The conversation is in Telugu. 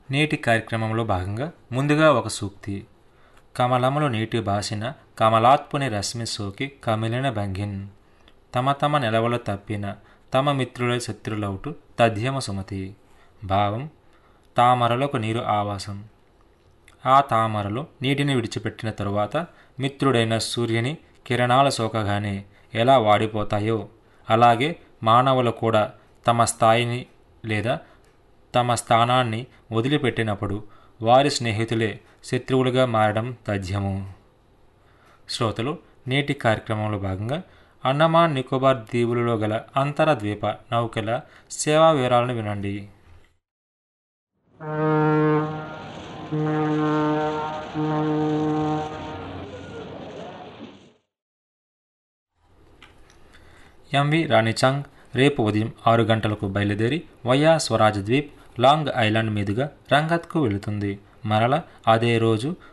నేటి కార్యక్రమంలో భాగంగా ముందుగా ఒక సూక్తి కమలములు నీటి బాసిన కమలాత్పుని రశ్మి సోకి కమిలిన భంగిన్ తమ తమ నిలవలు తప్పిన తమ మిత్రుల శత్రులౌటు తథ్యమ సుమతి భావం తామరలకు నీరు ఆవాసం ఆ తామరలు నీటిని విడిచిపెట్టిన తరువాత మిత్రుడైన సూర్యుని కిరణాలు సోకగానే ఎలా వాడిపోతాయో అలాగే మానవులు కూడా తమ స్థాయిని లేదా తమ స్థానాన్ని వదిలిపెట్టినప్పుడు వారి స్నేహితులే శత్రువులుగా మారడం తథ్యము శ్రోతలు నేటి కార్యక్రమంలో భాగంగా అండమాన్ నికోబార్ దీవులలో గల అంతర ద్వీప నౌకల సేవా వివరాలను వినండి ఎంవి రాణిచాంగ్ రేపు ఉదయం ఆరు గంటలకు బయలుదేరి via Swaraj Dweep long island మీదుగా రంగత్కు వెళుతుంది మరల అదే రోజు